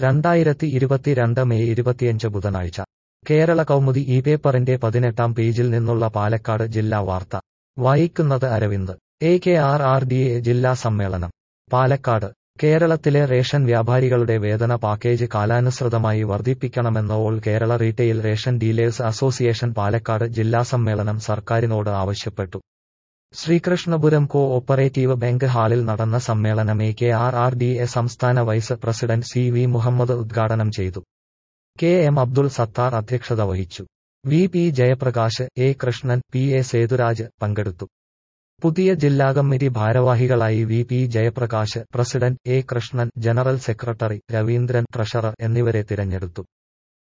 രണ്ടായിരത്തി ഇരുപത്തിരണ്ട് മെയ് ഇരുപത്തിയഞ്ച് ബുധനാഴ്ച കേരള കൗമുദി ഈ പേപ്പറിന്റെ പതിനെട്ടാം പേജിൽ നിന്നുള്ള പാലക്കാട് ജില്ലാ വാർത്ത വായിക്കുന്നത് Aravind A K R R D A ജില്ലാ സമ്മേളനം പാലക്കാട് കേരളത്തിലെ റേഷൻ വ്യാപാരികളുടെ വേതന പാക്കേജ് കാലാനുസൃതമായി വർദ്ധിപ്പിക്കണമെന്ന് all Kerala retail ration dealers association Palakkad ജില്ലാ സമ്മേളനം സർക്കാരിനോട് ആവശ്യപ്പെട്ടു ശ്രീകൃഷ്ണപുരം കോ ഓപ്പറേറ്റീവ് ബാങ്ക് ഹാളിൽ നടന്ന സമ്മേളനം A K R R D A സംസ്ഥാന vice president C V Muhammad ഉദ്ഘാടനം ചെയ്തു കെ എം അബ്ദുൾ സത്താർ അധ്യക്ഷത വഹിച്ചു V P Jayaprakash A Krishnan P A Sethuraj പങ്കെടുത്തു പുതിയ ജില്ലാ കമ്മിറ്റി ഭാരവാഹികളായി V P Jayaprakash president A Krishnan general secretary Raveendran treasurer എന്നിവരെ തിരഞ്ഞെടുത്തു